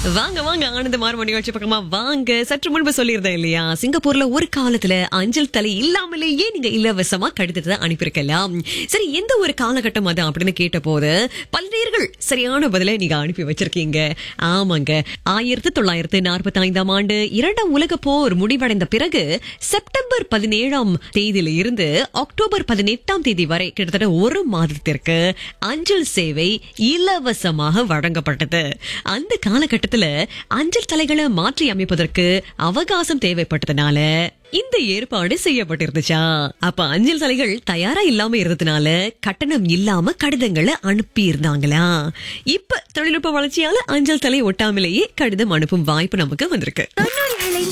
வாங்க வாங்க ஆனந்த மார்மணி நிகழ்ச்சி பக்கமா வாங்க சற்று முன்பு சொல்லியிருந்தேன் இல்லையா சிங்கப்பூர்ல ஒரு காலத்துல அஞ்சல் தலை இல்லாமலேயே நீங்க இலவசமா கடிதத்தை அனுப்பியிருக்கலாம் சரி எந்த ஒரு காலகட்டம் அது அப்படின்னு கேட்ட போது பல்வேர்கள் சரியான பதிலை நீங்க அனுப்பி வச்சிருக்கீங்க ஆமாங்க ஆயிரத்தி தொள்ளாயிரத்தி நாற்பத்தி ஐந்தாம் ஆண்டு இரண்டாம் உலக போர் முடிவடைந்த பிறகு செப்டம்பர் பதினேழாம் தேதியில இருந்து அக்டோபர் பதினெட்டாம் தேதி வரை கிட்டத்தட்ட ஒரு மாதத்திற்கு அஞ்சல் சேவை இலவசமாக வழங்கப்பட்டது அந்த காலகட்டத்துல அஞ்சல் தலைகளை மாற்றி அமைப்பதற்கு அவகாசம் தேவைப்பட்டதுனால இந்த ஏற்பாடு செய்யப்பட்டிருந்துச்சா அப்ப அஞ்சல் தலைகள் தயாரா இல்லாம இருந்ததுனால கட்டணம் இல்லாம கடிதங்களை அனுப்பி இருந்தாங்களா இப்ப தொழில்நுட்ப வளர்ச்சியால அஞ்சல் தலை ஒட்டாமலேயே கடிதம் அனுப்பும் வாய்ப்பு நமக்கு வந்திருக்கு தொண்ணூறுகளின்